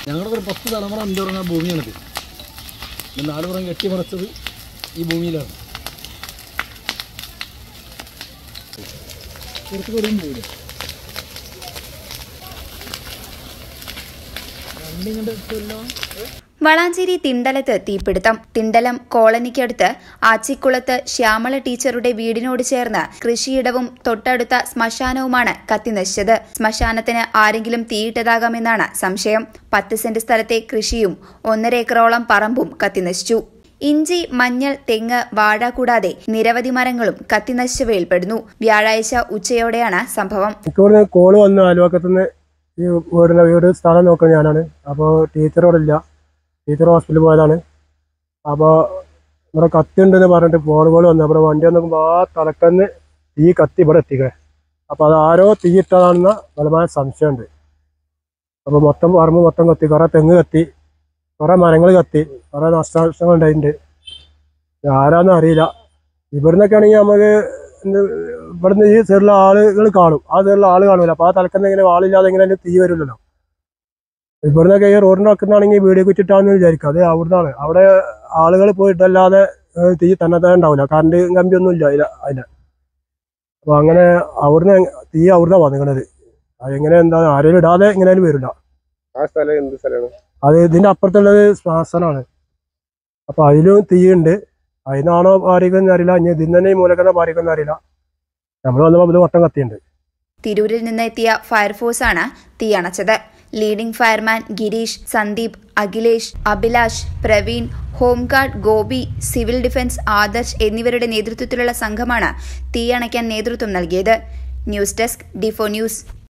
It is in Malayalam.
ഞങ്ങളുടെ ഒരു പത്ത് തലമുറ എന്തുറങ്ങുന്ന ഭൂമിയാണിത് ഇത് നാല് പുറം കെട്ടിമറച്ചത് ഈ ഭൂമിയിലാണ് കുറച്ച് കുറയും പോയില്ല രണ്ടിങ്ങോട്ട് എത്തുമല്ലോ വളാഞ്ചേരി തിണ്ടലത്ത് തീപിടുത്തം തിണ്ടലം കോളനിക്കടുത്ത് ആച്ചിക്കുളത്ത് ശ്യാമള ടീച്ചറുടെ വീടിനോട് ചേർന്ന് കൃഷിയിടവും തൊട്ടടുത്ത ശ്മശാനവുമാണ് കത്തിനശിച്ചത് ശ്മശാനത്തിന് ആരെങ്കിലും തീയിട്ടതാകാമെന്നാണ് സംശയം പത്ത് സെന്റ് സ്ഥലത്തെ കൃഷിയും ഒന്നര ഏക്കറോളം പറമ്പും കത്തിനശിച്ചു ഇഞ്ചി മഞ്ഞൾ തെങ്ങ് വാഴ കൂടാതെ നിരവധി മരങ്ങളും കത്തിനശിച്ചവയിൽപ്പെടുന്നു വ്യാഴാഴ്ച ഉച്ചയോടെയാണ് സംഭവം എനിക്ക് ഇവിടുന്ന് കോള് വന്നു അയൽവക്കത്തുനിന്ന് ഈ വീടിൻ്റെ വീട് സ്ഥലം നോക്കുന്നത് ഞാനാണ് അപ്പോൾ ടീച്ചർ ഇവിടെ ഇല്ല ടീച്ചർ ഹോസ്പിറ്റലിൽ പോയതാണ് അപ്പോൾ ഇവിടെ കത്തി ഉണ്ടെന്ന് പറഞ്ഞിട്ട് ഫോൺ കോൾ വന്നു അപ്പോൾ വണ്ടി വന്ന് നോക്കുമ്പോൾ ആ തലക്കന്ന് തീ കത്തി ഇവിടെ എത്തിക്കേ അപ്പോൾ അത് ആരോ തീയിട്ടതാണെന്ന ബലമായ സംശയമുണ്ട് അപ്പോൾ മൊത്തം പറമ്പ് മൊത്തം കത്തി കുറേ തെങ്ങ് കത്തി കുറേ മരങ്ങൾ കത്തി കുറേ നഷ്ടനഷ്ടങ്ങൾ ഉണ്ടായിട്ടുണ്ട് ഇത് ആരാന്നും അറിയില്ല ഇവിടുന്നൊക്കെ ആണെങ്കിൽ നമുക്ക് എന്ത് ഇവിടുന്ന് ഈ സൈഡിലെ ആളുകൾ കാണും ആ സൈഡിലെ ആള് കാണൂല അപ്പൊ ആ തലക്കുന്ന ഇങ്ങനെ ആളില്ലാതെ ഇങ്ങനെ അതിന്റെ തീ വരില്ലല്ലോ ഇവിടുന്നൊക്കെ ഈ റോഡിന്റെ വക്കുന്നാണെങ്കിൽ വീഡിയോ കുറ്റിട്ടാന്ന് വിചാരിക്കും അത് അവിടുന്നാണ് അവിടെ ആളുകൾ പോയിട്ടല്ലാതെ ഏഹ്, തീ തന്നെ തന്നെ ഉണ്ടാവില്ല കറണ്ട് കമ്പി ഒന്നും ഇല്ല അതില അതിന്റെ അപ്പൊ അങ്ങനെ അവിടുന്ന് തീ അവിടുന്ന് വന്നിക്കണത് അതെങ്ങനെ എന്താ ആരെയും ഇടാതെ ഇങ്ങനെ വരില്ല ആ സ്ഥലം എന്ത് സ്ഥലമാണ് അത് ഇതിന്റെ അപ്പുറത്തുള്ളത് ശ്വാസനാണ് അപ്പൊ അതിലും തീയുണ്ട് അതിനാണോ പാറിക്കുന്ന അറിയില്ല ഇനി ഇതിന് തന്നെ ഈ മൂലക്കുന്ന പാറിക്കുന്ന അറിയില്ല നമ്മൾ വന്നപ്പോൾ ഇത് വട്ടം കത്തിയുണ്ട് തിരൂരിൽ നിന്ന് എത്തിയ ഫയർഫോഴ്സാണ് തീയണച്ചത് leading fireman Girish Sandeep Akhilesh Abhilash Praveen home guard Gopi civil defence Adarsh എന്നിവരുടെ നേതൃത്വത്തിലുള്ള സംഘമാണ് തീയണയ്ക്കാൻ നേതൃത്വം നൽകിയത് ന്യൂസ് ഡെസ്ക് ഡിഫോ ന്യൂസ്